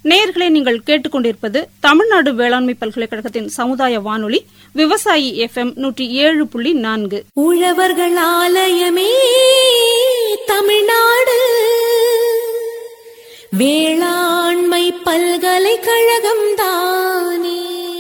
நேயர்களே நீங்கள் கேட்டுக்கொண்டிருப்பது தமிழ்நாடு வேளாண்மை பல்கலைக்கழகத்தின் சமுதாய வானொலி விவசாயி எஃப்எம் நூற்றி ஏழு புள்ளி நான்கு உழவர்கள் ஆலயமே தமிழ்நாடு வேளாண்மை பல்கலைக்கழகம் தானே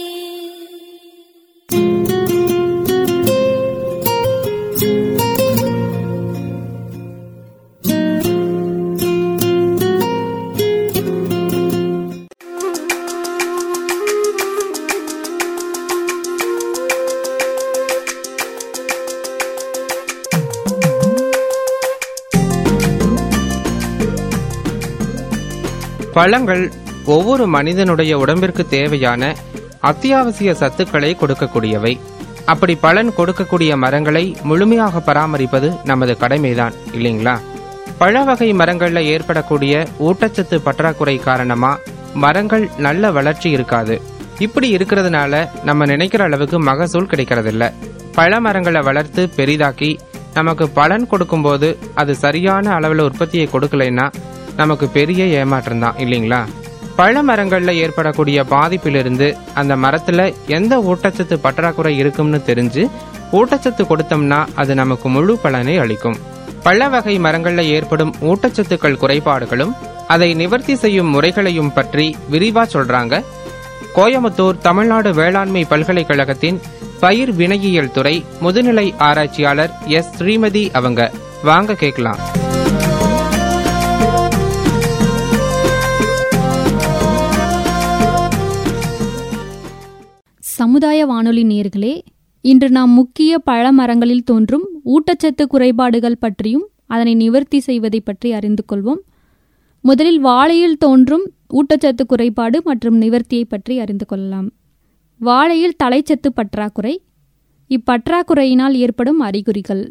பழங்கள் ஒவ்வொரு மனிதனுடைய உடம்பிற்கு தேவையான அத்தியாவசிய சத்துக்களை கொடுக்கக்கூடியவை அப்படி பலன் கொடுக்கக்கூடிய மரங்களை முழுமையாக பராமரிப்பது நமது கடமைதான் இல்லைங்களா பழ வகை மரங்கள்ல ஏற்படக்கூடிய ஊட்டச்சத்து பற்றாக்குறை காரணமா மரங்கள் நல்ல வளர்ச்சி இருக்காது இப்படி இருக்கிறதுனால நம்ம நினைக்கிற அளவுக்கு மகசூல் கிடைக்கிறதில்ல பழ மரங்களை வளர்த்து பெரிதாக்கி நமக்கு பலன் கொடுக்கும்போது அது சரியான அளவில் உற்பத்தியை கொடுக்கலைன்னா நமக்கு பெரிய ஏமாற்றம் தான் இல்லைங்களா பழ மரங்கள்ல ஏற்படக்கூடிய பாதிப்பிலிருந்து அந்த மரத்துல எந்த ஊட்டச்சத்து பற்றாக்குறை இருக்கும்னு தெரிஞ்சு ஊட்டச்சத்து கொடுத்தோம்னா அது நமக்கு முழு பலனை அளிக்கும் பழ வகை மரங்கள்ல ஏற்படும் ஊட்டச்சத்துக்கள் குறைபாடுகளும் அதை நிவர்த்தி செய்யும் முறைகளையும் பற்றி விரிவா சொல்றாங்க கோயமுத்தூர் தமிழ்நாடு வேளாண்மை பல்கலைக்கழகத்தின் பயிர் வினையியல் துறை முதுநிலை ஆராய்ச்சியாளர் எஸ் ஸ்ரீமதி அவங்க வாங்க கேட்கலாம் சமுதாய வானொலி நேர்களே இன்று நாம் முக்கிய பழ மரங்களில் தோன்றும் ஊட்டச்சத்து குறைபாடுகள் பற்றியும் அதனை நிவர்த்தி செய்வதை பற்றி அறிந்து கொள்வோம் முதலில் வாழையில் தோன்றும் ஊட்டச்சத்து குறைபாடு மற்றும் நிவர்த்தியை பற்றி அறிந்து கொள்ளலாம் வாழையில் தலைச்சத்து பற்றாக்குறை இப்பற்றாக்குறையினால் ஏற்படும் அறிகுறிகள்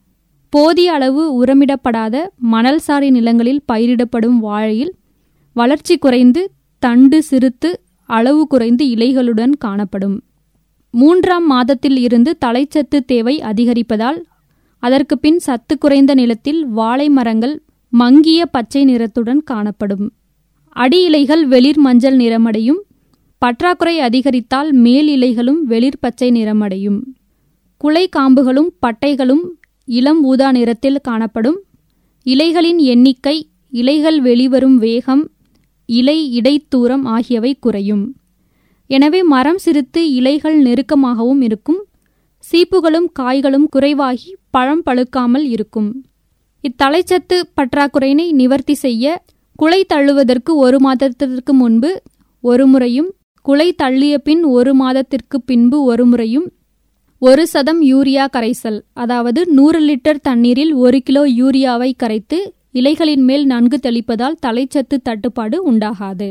போதிய அளவு உரமிடப்படாத மணல்சாரி நிலங்களில் பயிரிடப்படும் வாழையில் வளர்ச்சி குறைந்து தண்டு சிறுத்து அளவு குறைந்து இலைகளுடன் காணப்படும் மூன்றாம் மாதத்தில் இருந்து தலைச்சத்து தேவை அதிகரிப்பதால் அதற்கு பின் சத்து குறைந்த நிலத்தில் வாழை மரங்கள் மங்கிய பச்சை நிறத்துடன் காணப்படும் அடி இலைகள் வெளிர் மஞ்சள் நிறமடையும் பற்றாக்குறை அதிகரித்தால் மேல் இலைகளும் வெளிர் பச்சை நிறமடையும் குலை காம்புகளும் பட்டைகளும் இளம் ஊதா நிறத்தில் காணப்படும் இலைகளின் எண்ணிக்கை இலைகள் வெளிவரும் வேகம் இலை இடைத்தூரம் ஆகியவை குறையும் எனவே மரம் சிறுத்து இலைகள் நெருக்கமாகவும் இருக்கும் சீப்புகளும் காய்களும் குறைவாகி பழம் பழுக்காமல் இருக்கும் இத்தலைச்சத்து பற்றாக்குறையினை நிவர்த்தி செய்ய குலை தள்ளுவதற்கு ஒரு மாதத்திற்கு முன்பு ஒரு முறையும் குலை தள்ளிய பின் ஒரு மாதத்திற்கு பின்பு ஒரு முறையும் ஒரு சதம் யூரியா கரைசல் அதாவது நூறு லிட்டர் தண்ணீரில் ஒரு கிலோ யூரியாவை கரைத்து இலைகளின் மேல் நன்கு தெளிப்பதால் தலைச்சத்து தட்டுப்பாடு உண்டாகாது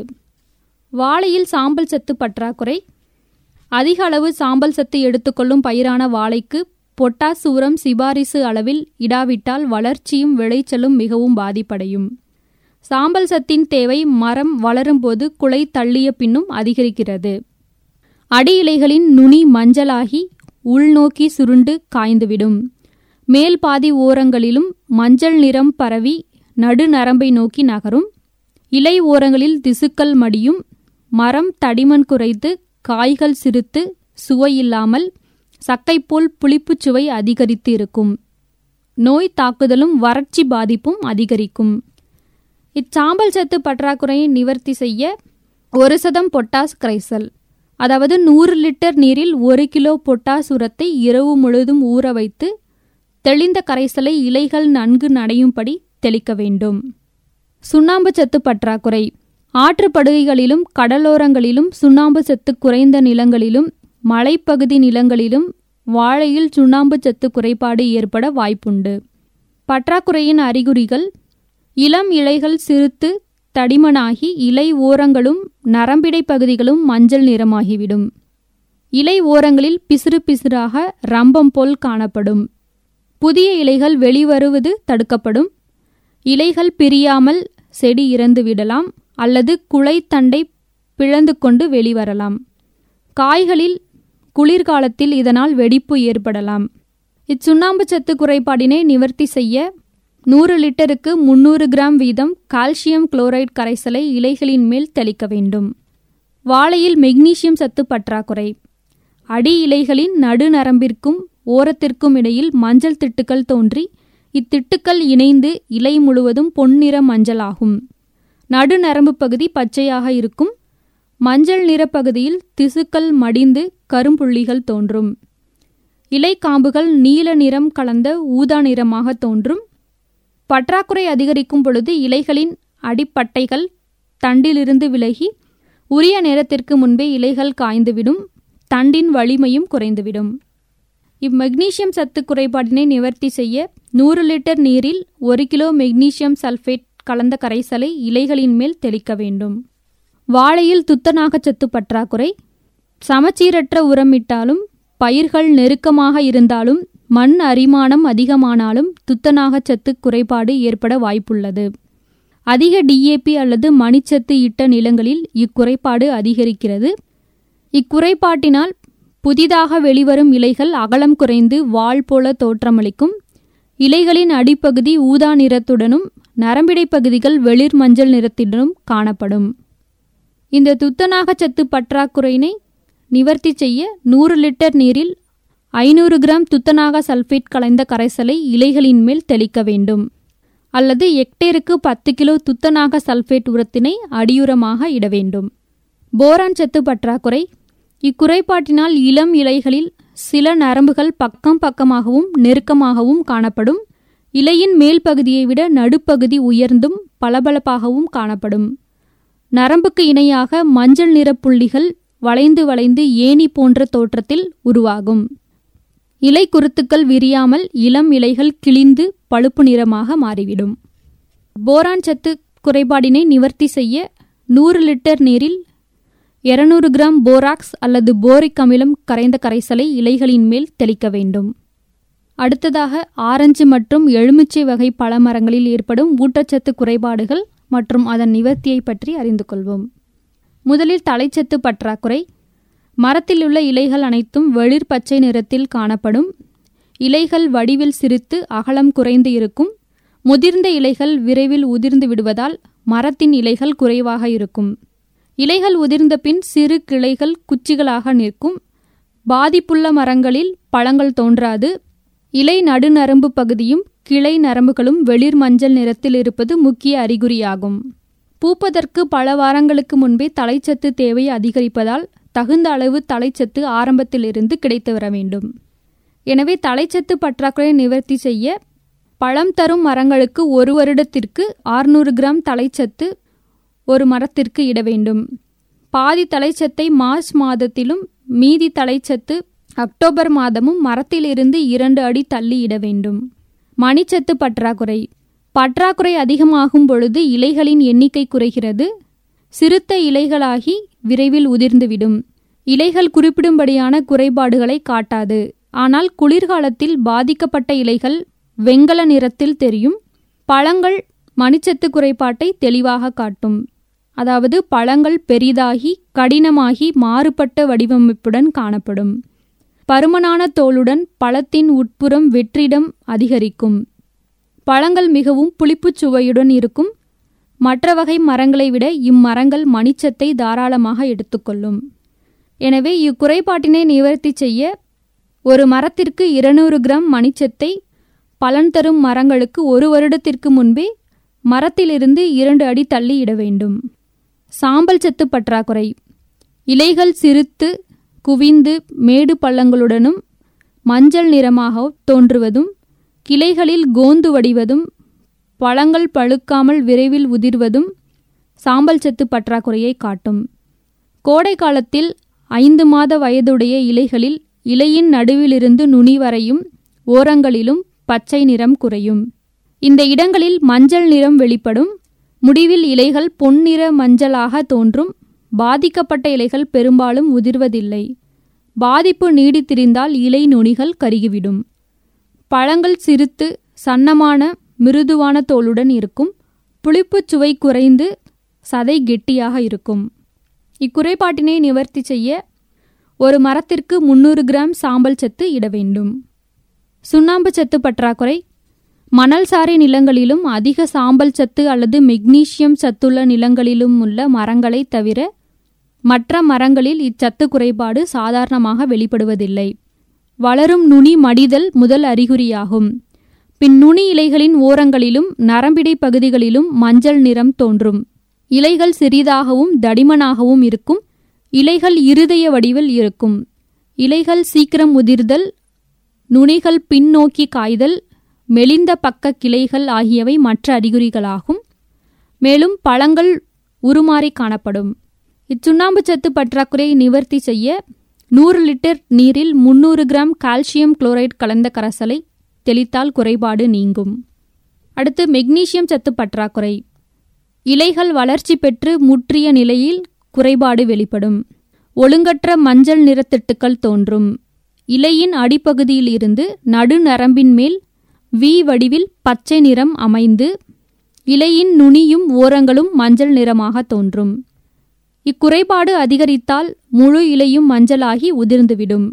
வாழையில் சாம்பல் சத்து பற்றாக்குறை அதிக அளவு சாம்பல் சத்து எடுத்துக்கொள்ளும் பயிரான வாழைக்கு பொட்டாஸ் உரம் சிபாரிசு அளவில் இடாவிட்டால் வளர்ச்சியும் விளைச்சலும் மிகவும் பாதிப்படையும் சாம்பல் சத்தின் தேவை மரம் வளரும்போது குலை தள்ளிய பின்னும் அதிகரிக்கிறது அடி இலைகளின் நுனி மஞ்சளாகி உள்நோக்கி சுருண்டு காய்ந்துவிடும் மேல் பாதி ஓரங்களிலும் மஞ்சள் நிறம் பரவி நடுநரம்பை நோக்கி நகரும் இலை ஓரங்களில் திசுக்கள் மடியும் மரம் தடிமன் குறைத்து காய்கள் சிறுத்து சுவையில்லாமல் சக்கைப்போல் புளிப்புச் சுவை அதிகரித்து இருக்கும் நோய் தாக்குதலும் வறட்சி பாதிப்பும் அதிகரிக்கும் இச்சாம்பல் சத்து பற்றாக்குறையை நிவர்த்தி செய்ய ஒரு சதம் பொட்டாஸ் கரைசல் அதாவது நூறு லிட்டர் நீரில் ஒரு கிலோ பொட்டாஸ் உரத்தை இரவு முழுதும் ஊற வைத்து தெளிந்த கரைசலை இலைகள் நன்கு நனையும்படி தெளிக்க வேண்டும் சுண்ணாம்பு சத்து பற்றாக்குறை ஆற்றுப்படுகைகளிலும் கடலோரங்களிலும் சுண்ணாம்பு சத்து குறைந்த நிலங்களிலும் மலைப்பகுதி நிலங்களிலும் வாழையில் சுண்ணாம்பு சத்து குறைபாடு ஏற்பட வாய்ப்புண்டு பற்றாக்குறையின் அறிகுறிகள் இளம் இலைகள் சிறுத்து தடிமனாகி இலை ஓரங்களும் நரம்பிடை பகுதிகளும் மஞ்சள் நிறமாகிவிடும் இலை ஓரங்களில் பிசிறு பிசிறாக ரம்பம் போல் காணப்படும் புதிய இலைகள் வெளிவருவது தடுக்கப்படும் இலைகள் பிரியாமல் செடி இறந்து விடலாம் அல்லது குலைத்தண்டை பிளந்து கொண்டு வெளிவரலாம் காய்களில் குளிர்காலத்தில் இதனால் வெடிப்பு ஏற்படலாம் இச்சுண்ணாம்பு சத்து குறைபாடினை நிவர்த்தி செய்ய நூறு லிட்டருக்கு முன்னூறு கிராம் வீதம் கால்சியம் குளோரைடு கரைசலை இலைகளின் மேல் தெளிக்க வேண்டும் வாழையில் மெக்னீசியம் சத்து பற்றாக்குறை அடி இலைகளின் நடுநரம்பிற்கும் ஓரத்திற்கும் இடையில் மஞ்சள் திட்டுக்கள் தோன்றி இத்திட்டுக்கள் இணைந்து இலை முழுவதும் பொன்னிற மஞ்சளாகும் நடுநரம்பு பகுதி பச்சையாக இருக்கும் மஞ்சள் நிற பகுதியில் திசுக்கள் மடிந்து கரும்புள்ளிகள் தோன்றும் இலை காம்புகள் நீல நிறம் கலந்த ஊதா நிறமாக தோன்றும் பற்றாக்குறை அதிகரிக்கும் பொழுது இலைகளின் அடிப்பட்டைகள் தண்டிலிருந்து விலகி உரிய நேரத்திற்கு முன்பே இலைகள் காய்ந்துவிடும் தண்டின் வலிமையும் குறைந்துவிடும் இம்மெக்னீசியம் சத்து குறைபாட்டினை நிவர்த்தி செய்ய நூறு லிட்டர் நீரில் ஒரு கிலோ மெக்னீசியம் சல்ஃபேட் கலந்த கரைசலை இலைகளின் மேல் தெளிக்க வேண்டும் வாழையில் துத்தநாகச்சத்து பற்றாக்குறை சமச்சீரற்ற உரமிட்டாலும் பயிர்கள் நெருக்கமாக இருந்தாலும் மண் அரிமானம் அதிகமானாலும் துத்தநாகச்சத்து குறைபாடு ஏற்பட வாய்ப்புள்ளது அதிக டிஏபி அல்லது மணிச்சத்து இட்ட நிலங்களில் இக்குறைபாடு அதிகரிக்கிறது இக்குறைபாட்டினால் புதிதாக வெளிவரும் இலைகள் அகலம் குறைந்து வாள் போல தோற்றமளிக்கும் இலைகளின் அடிப்பகுதி ஊதா நிறத்துடனும் நரம்பிடை பகுதிகள் வெளிர் மஞ்சள் நிறத்துடனும் காணப்படும் இந்த துத்தநாகச்சத்து பற்றாக்குறையினை நிவர்த்தி செய்ய நூறு லிட்டர் நீரில் ஐநூறு கிராம் துத்தநாக சல்பேட் கலந்த கரைசலை இலைகளின் மேல் தெளிக்க வேண்டும் அல்லது ஹெக்டேருக்கு பத்து கிலோ துத்தநாக சல்பேட் உரத்தினை அடியுரமாக இட வேண்டும் போரான் சத்து பற்றாக்குறை இக்குறைபாட்டினால் இளம் இலைகளில் சில நரம்புகள் பக்கம் பக்கமாகவும் நெருக்கமாகவும் காணப்படும் இலையின் மேல் பகுதியை விட நடுப்பகுதி உயர்ந்தும் பளபளப்பாகவும் காணப்படும் நரம்புக்கு இணையாக மஞ்சள் நிற புள்ளிகள் வளைந்து வளைந்து ஏணி போன்ற தோற்றத்தில் உருவாகும் இலை குருத்துக்கள் விரியாமல் இளம் இலைகள் கிழிந்து பழுப்பு நிறமாக மாறிவிடும் போரான் சத்து குறைபாடினை நிவர்த்தி செய்ய நூறு லிட்டர் நீரில் இருநூறு கிராம் போராக்ஸ் அல்லது போரிக் அமிலம் கரைந்த கரைசலை இலைகளின் மேல் தெளிக்க வேண்டும் அடுத்ததாக ஆரஞ்சு மற்றும் எலுமிச்சை வகை பழமரங்களில் ஏற்படும் ஊட்டச்சத்து குறைபாடுகள் மற்றும் அதன் நிவர்த்தியை பற்றி அறிந்து கொள்வோம் முதலில் தலைச்சத்து பற்றாக்குறை மரத்திலுள்ள இலைகள் அனைத்தும் வெளிர் பச்சை நிறத்தில் காணப்படும் இலைகள் வடிவில் சிரித்து அகலம் குறைந்து இருக்கும் முதிர்ந்த இலைகள் விரைவில் உதிர்ந்து விடுவதால் மரத்தின் இலைகள் குறைவாக இருக்கும் இலைகள் உதிர்ந்த பின் சிறு கிளைகள் குச்சிகளாக நிற்கும் பாதிப்புள்ள மரங்களில் பழங்கள் தோன்றாது இலை நடுநரம்பு பகுதியும் கிளை நரம்புகளும் வெளிர் மஞ்சள் நிறத்தில் இருப்பது முக்கிய அறிகுறியாகும் பூப்பதற்கு பல வாரங்களுக்கு முன்பே தலைச்சத்து தேவை அதிகரிப்பதால் தகுந்த அளவு தலைச்சத்து ஆரம்பத்திலிருந்து கிடைத்து வர வேண்டும் எனவே தலைச்சத்து பற்றாக்குறை நிவர்த்தி செய்ய பழம் தரும் மரங்களுக்கு ஒரு வருடத்திற்கு ஆறுநூறு கிராம் தலைச்சத்து ஒரு மரத்திற்கு இட வேண்டும் பாதி தலைச்சத்தை மார்ச் மாதத்திலும் மீதி தலைச்சத்து அக்டோபர் மாதமும் மரத்திலிருந்து இரண்டு அடி தள்ளி இட வேண்டும் மணிச்சத்து பற்றாக்குறை பற்றாக்குறை அதிகமாகும் பொழுது இலைகளின் எண்ணிக்கை குறைகிறது சிறுத்த இலைகளாகி விரைவில் உதிர்ந்துவிடும் இலைகள் குறிப்பிடும்படியான குறைபாடுகளை காட்டாது ஆனால் குளிர்காலத்தில் பாதிக்கப்பட்ட இலைகள் வெங்கல நிறத்தில் தெரியும் பழங்கள் மணிச்சத்து குறைபாட்டை தெளிவாக காட்டும் அதாவது பழங்கள் பெரிதாகி கடினமாகி மாறுபட்ட வடிவமைப்புடன் காணப்படும் பருமனான தோலுடன் பழத்தின் உட்புறம் வெற்றிடம் அதிகரிக்கும் பழங்கள் மிகவும் புளிப்புச் சுவையுடன் இருக்கும் மற்ற வகை மரங்களை விட இம்மரங்கள் மணிச்சத்தை தாராளமாக எடுத்துக்கொள்ளும் எனவே இக்குறைபாட்டினை நிவர்த்தி செய்ய ஒரு மரத்திற்கு இருநூறு கிராம் மணிச்சத்தை பலன் தரும் மரங்களுக்கு ஒரு வருடத்திற்கு முன்பே மரத்திலிருந்து இரண்டு அடி தள்ளி இட வேண்டும் சாம்பல் சத்து பற்றாக்குறை இலைகள் சிறுத்து குவிந்து மேடு பள்ளங்களுடனும் மஞ்சள் நிறமாக தோன்றுவதும் கிளைகளில் கோந்து வடிவதும் பழங்கள் பழுக்காமல் விரைவில் உதிர்வதும் சாம்பல் சத்து பற்றாக்குறையை காட்டும் கோடை காலத்தில் ஐந்து மாத வயதுடைய இலைகளில் இலையின் நடுவிலிருந்து நுனி வரையும் ஓரங்களிலும் பச்சை நிறம் குறையும் இந்த இடங்களில் மஞ்சள் நிறம் வெளிப்படும் முடிவில் இலைகள் பொன்னிற மஞ்சளாக தோன்றும் பாதிக்கப்பட்ட இலைகள் பெரும்பாலும் உதிர்வதில்லை பாதிப்பு நீடித்திருந்தால் இலை நுனிகள் கருகிவிடும் பழங்கள் சிறுத்து சன்னமான மிருதுவான தோலுடன் இருக்கும் புளிப்புச் சுவை குறைந்து சதை கெட்டியாக இருக்கும் இக்குறைபாட்டினை நிவர்த்தி செய்ய ஒரு மரத்திற்கு முன்னூறு கிராம் சாம்பல் சத்து இட வேண்டும் சுண்ணாம்பு சத்து பற்றாக்குறை மணல்சாரி நிலங்களிலும் அதிக சாம்பல் சத்து அல்லது மெக்னீசியம் சத்துள்ள நிலங்களிலும் உள்ள மரங்களை தவிர மற்ற மரங்களில் இச்சத்து குறைபாடு சாதாரணமாக வெளிப்படுவதில்லை வளரும் நுனி மடிதல் முதல் அறிகுறியாகும் பின் நுனி இலைகளின் ஓரங்களிலும் நரம்பிடை பகுதிகளிலும் மஞ்சள் நிறம் தோன்றும் இலைகள் சிறிதாகவும் தடிமனாகவும் இருக்கும் இலைகள் இருதய வடிவில் இருக்கும் இலைகள் சீக்கிரம் உதிர்தல் நுனிகள் பின்னோக்கி காய்தல் மெலிந்த பக்க கிளைகள் ஆகியவை மற்ற அறிகுறிகளாகும் மேலும் பழங்கள் உருமாறி காணப்படும் இச்சுண்ணாம்பு சத்து பற்றாக்குறையை நிவர்த்தி செய்ய நூறு லிட்டர் நீரில் முன்னூறு கிராம் கால்சியம் குளோரைடு கலந்த கரைசலை தெளித்தால் குறைபாடு நீங்கும் அடுத்து மெக்னீசியம் சத்து பற்றாக்குறை இலைகள் வளர்ச்சி பெற்று முற்றிய நிலையில் குறைபாடு வெளிப்படும் ஒழுங்கற்ற மஞ்சள் நிறத்திட்டுக்கள் தோன்றும் இலையின் அடிப்பகுதியில் இருந்து நடுநரம்பின் மேல் வி வடிவில் பச்சை நிறம் அமைந்து இலையின் நுனியும் ஓரங்களும் மஞ்சள் நிறமாக தோன்றும் இக்குறைபாடு அதிகரித்தால் முழு இலையும் மஞ்சளாகி உதிர்ந்துவிடும்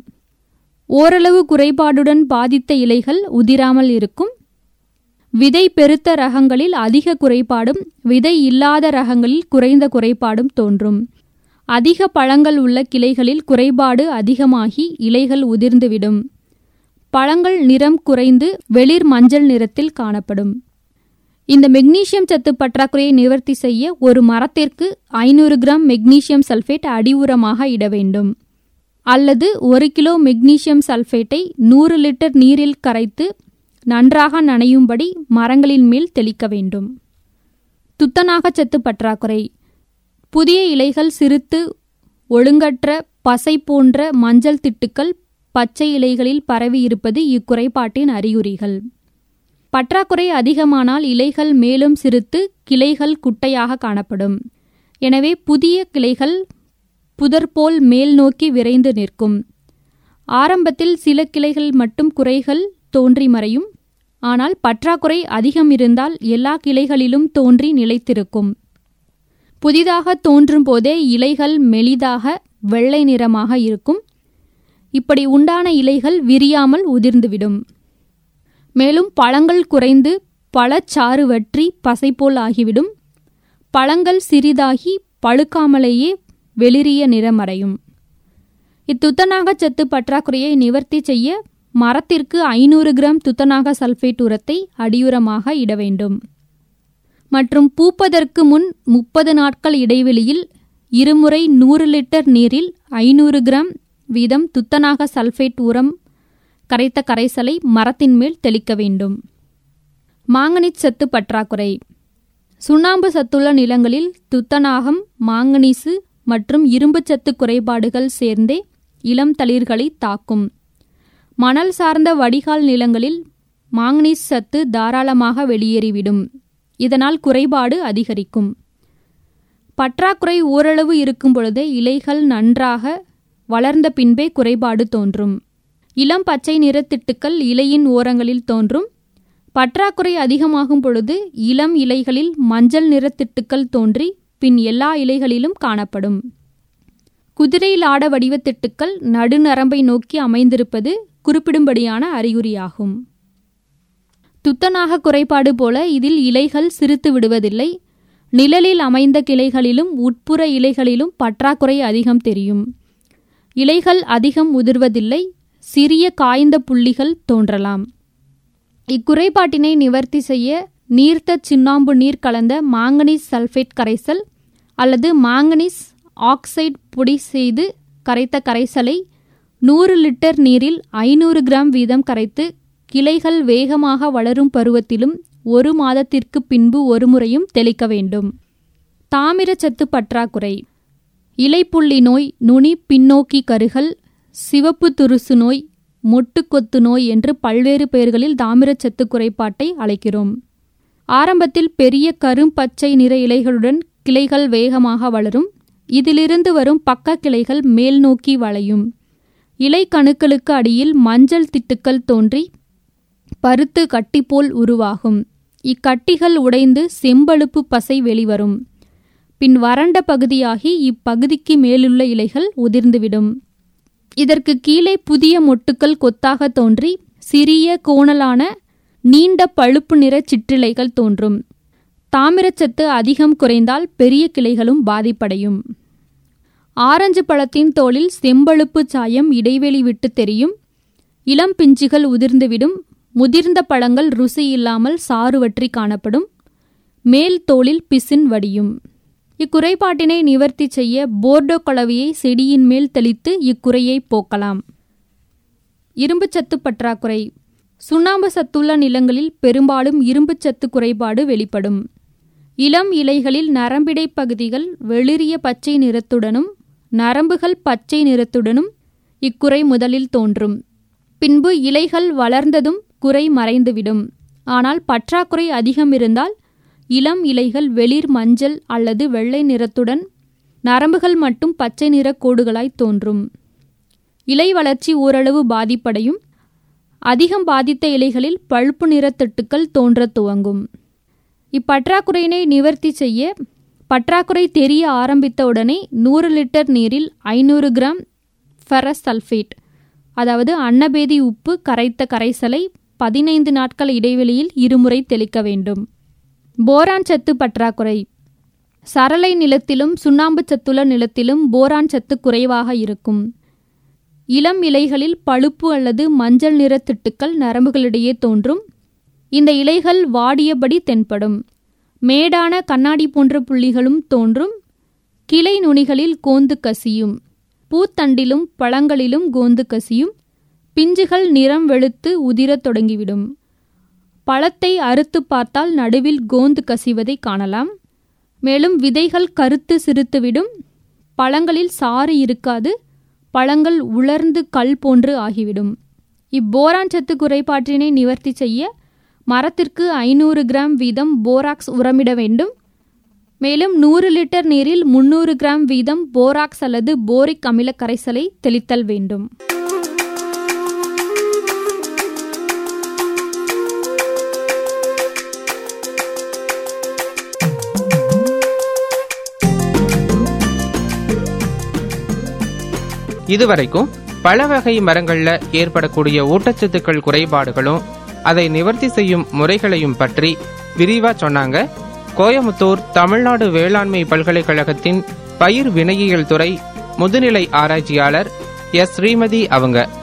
ஓரளவு குறைபாடுடன் பாதித்த இலைகள் உதிராமல் இருக்கும் விதை பெருத்த ரகங்களில் அதிக குறைபாடும் விதை இல்லாத ரகங்களில் குறைந்த குறைபாடும் தோன்றும் அதிக பழங்கள் உள்ள கிளைகளில் குறைபாடு அதிகமாகி இலைகள் உதிர்ந்துவிடும் பழங்கள் நிறம் குறைந்து வெளிர் மஞ்சள் நிறத்தில் காணப்படும் இந்த மெக்னீசியம் சத்து பற்றாக்குறையை நிவர்த்தி செய்ய ஒரு மரத்திற்கு ஐநூறு கிராம் மெக்னீசியம் சல்ஃபேட் அடி உரமாக இட வேண்டும் அல்லது ஒரு கிலோ மெக்னீசியம் சல்ஃபேட்டை நூறு லிட்டர் நீரில் கரைத்து நன்றாக நனையும்படி மரங்களின் மேல் தெளிக்க வேண்டும் துத்தநாக சத்து பற்றாக்குறை புதிய இலைகள் சிறுத்து ஒழுங்கற்ற பசை போன்ற மஞ்சள் திட்டுக்கள் பச்சை இலைகளில் பரவி இருப்பது இக்குறைபாட்டின் அறிகுறிகள் பற்றாக்குறை அதிகமானால் இலைகள் மேலும் சிறுத்து கிளைகள் குட்டையாக காணப்படும் எனவே புதிய கிளைகள் புதர்போல் மேல் நோக்கி விரைந்து நிற்கும் ஆரம்பத்தில் சில கிளைகள் மட்டும் குறைகள் தோன்றி மறையும் ஆனால் பற்றாக்குறை அதிகம் இருந்தால் எல்லா கிளைகளிலும் தோன்றி நிலைத்திருக்கும் புதிதாக தோன்றும் போதே இலைகள் மெலிதாக வெள்ளை நிறமாக இருக்கும் இப்படி உண்டான இலைகள் விரியாமல் உதிர்ந்துவிடும் மேலும் பழங்கள் குறைந்து பழச்சாறு வற்றி பசைபோல் ஆகிவிடும் பழங்கள் சிறிதாகி பழுக்காமலேயே வெளிரிய நிறமடையும் இத்துத்தநாக சத்து பற்றாக்குறையை நிவர்த்தி செய்ய மரத்திற்கு ஐநூறு கிராம் துத்தநாக சல்ஃபேட் உரத்தை அடியுரமாக இட வேண்டும் மற்றும் பூப்பதற்கு முன் முப்பது நாட்கள் இடைவெளியில் இருமுறை நூறு லிட்டர் நீரில் ஐநூறு கிராம் வீதம் துத்தநாக சல்ஃபேட் உரம் கரைத்த கரைசலை மரத்தின் மேல் தெளிக்க வேண்டும் மாங்கனீஸ் சத்து பற்றாக்குறை சுண்ணாம்பு சத்துள்ள நிலங்களில் துத்தநாகம் மாங்கனீசு மற்றும் இரும்பு சத்து குறைபாடுகள் சேர்ந்தே இளம் தளிர்களை தாக்கும் மணல் சார்ந்த வடிகால் நிலங்களில் மாங்கனீஸ் சத்து தாராளமாக வெளியேறிவிடும் இதனால் குறைபாடு அதிகரிக்கும் பற்றாக்குறை ஓரளவு இருக்கும் பொழுதே இலைகள் நன்றாக வளர்ந்த பின்பே குறைபாடு தோன்றும் இளம் பச்சை நிறத்திட்டுக்கள் இலையின் ஓரங்களில் தோன்றும் பற்றாக்குறை அதிகமாகும் பொழுது இளம் இலைகளில் மஞ்சள் நிறத்திட்டுக்கள் தோன்றி பின் எல்லா இலைகளிலும் காணப்படும் குதிரை லாட வடிவ திட்டுக்கள் நடுநரம்பை நோக்கி அமைந்திருப்பது குறிப்பிடும்படியான அறிகுறியாகும் துத்தநாக குறைபாடு போல இதில் இலைகள் சிறுத்து விடுவதில்லை நிழலில் அமைந்த கிளைகளிலும் உட்புற இலைகளிலும் பற்றாக்குறை அதிகம் தெரியும் இலைகள் அதிகம் உதிர்வதில்லை சிறிய காய்ந்த புள்ளிகள் தோன்றலாம் இக்குறைபாட்டினை நிவர்த்தி செய்ய நீர்த்த சுண்ணாம்பு நீர் கலந்த மாங்கனீஸ் சல்ஃபேட் கரைசல் அல்லது மாங்கனீஸ் ஆக்சைடு பொடி செய்து கரைத்த கரைசலை நூறு லிட்டர் நீரில் ஐநூறு கிராம் வீதம் கரைத்து கிளைகள் வேகமாக வளரும் பருவத்திலும் ஒரு மாதத்திற்கு பின்பு ஒரு முறையும் தெளிக்க வேண்டும் தாமிரச்சத்து பற்றாக்குறை இலைப்புள்ளி நோய் நுனி பின்னோக்கி கருகல் சிவப்பு துருசு நோய் மொட்டுக்கொத்து நோய் என்று பல்வேறு பெயர்களில் தாமிரச்சத்து குறைபாட்டை அழைக்கிறோம் ஆரம்பத்தில் பெரிய கரும்பச்சை நிற இலைகளுடன் கிளைகள் வேகமாக வளரும் இதிலிருந்து வரும் பக்க கிளைகள் மேல் நோக்கி வளையும் இலை கணுக்களுக்கு அடியில் மஞ்சள் திட்டுக்கள் தோன்றி பருத்து கட்டி போல் உருவாகும் இக்கட்டிகள் உடைந்து செம்பழுப்பு பசை வெளிவரும் பின் வறண்ட பகுதியாகி இப்பகுதிக்கு மேலுள்ள இலைகள் உதிர்ந்துவிடும் இதற்கு கீழே புதிய மொட்டுக்கள் கொத்தாக தோன்றி சிறிய கோணலான நீண்ட பழுப்பு நிற சிற்றிலைகள் தோன்றும் தாமிரச்சத்து அதிகம் குறைந்தால் பெரிய கிளைகளும் பாதிப்படையும் ஆரஞ்சு பழத்தின் தோலில் செம்பழுப்பு சாயம் இடைவெளி விட்டு தெரியும் இளம் பிஞ்சுகள் உதிர்ந்துவிடும் முதிர்ந்த பழங்கள் ருசி இல்லாமல் சாறுவற்றி காணப்படும் மேல் தோலில் பிசின் வடியும் இக்குறைபாட்டினை நிவர்த்தி செய்ய போர்டோ கலவையை செடியின் மேல் தெளித்து இக்குறையை போக்கலாம் இரும்புச்சத்து பற்றாக்குறை சுண்ணாம்பு சத்துள்ள நிலங்களில் பெரும்பாலும் இரும்புச்சத்து குறைபாடு வெளிப்படும் இளம் இலைகளில் நரம்பிடை பகுதிகள் வெளிரிய பச்சை நிறத்துடனும் நரம்புகள் பச்சை நிறத்துடனும் இக்குறை முதலில் தோன்றும் பின்பு இலைகள் வளர்ந்ததும் குறை மறைந்துவிடும் ஆனால் பற்றாக்குறை அதிகம் இருந்தால் இளம் இலைகள் வெளிர் மஞ்சள் அல்லது வெள்ளை நிறத்துடன் நரம்புகள் மட்டும் பச்சை நிற கோடுகளாய் தோன்றும் இலை வளர்ச்சி ஓரளவு பாதிப்படையும் அதிகம் பாதித்த இலைகளில் பழுப்பு நிற திட்டுக்கள் தோன்றத் துவங்கும் இப்பற்றாக்குறையினை நிவர்த்தி செய்ய பற்றாக்குறை தெரிய ஆரம்பித்த உடனே நூறு லிட்டர் நீரில் ஐநூறு கிராம் ஃபெரஸ் சல்ஃபேட் அதாவது அன்னபேதி உப்பு கரைத்த கரைசலை பதினைந்து நாட்கள் இடைவெளியில் இருமுறை தெளிக்க வேண்டும் போரான் சத்து பற்றாக்குறை சரளை நிலத்திலும் சுண்ணாம்பு சத்துள்ள நிலத்திலும் போரான் சத்து குறைவாக இருக்கும் இளம் இலைகளில் பழுப்பு அல்லது மஞ்சள் நிற திட்டுக்கள் நரம்புகளிடையே தோன்றும் இந்த இலைகள் வாடியபடி தென்படும் மேடான கண்ணாடி போன்ற புள்ளிகளும் தோன்றும் கிளை நுனிகளில் கோந்து கசியும் பூத்தண்டிலும் பழங்களிலும் கோந்து கசியும் பிஞ்சுகள் நிறம் வெளுத்து உதிரத் தொடங்கிவிடும் பழத்தை அறுத்து பார்த்தால் நடுவில் கோந்து கசிவதை காணலாம் மேலும் விதைகள் கருத்து சிறுத்துவிடும் பழங்களில் சாறு இருக்காது பழங்கள் உலர்ந்து கல் போன்று ஆகிவிடும் இப்போரான் சத்து குறைபாட்டினை நிவர்த்தி செய்ய மரத்திற்கு ஐநூறு கிராம் வீதம் போராக்ஸ் உரமிட வேண்டும் மேலும் நூறு லிட்டர் நீரில் முன்னூறு கிராம் வீதம் போராக்ஸ் அல்லது போரிக் அமில கரைசலை தெளித்தல் வேண்டும் இதுவரைக்கும் பல வகை மரங்கள்ல ஏற்படக்கூடிய ஊட்டச்சத்துக்கள் குறைபாடுகளும் அதை நிவர்த்தி செய்யும் முறைகளையும் பற்றி விரிவா சொன்னாங்க கோயமுத்தூர் தமிழ்நாடு வேளாண்மை பல்கலைக்கழகத்தின் பயிர் வினையியல் துறை முதுநிலை ஆராய்ச்சியாளர் எஸ் ஸ்ரீமதி அவங்க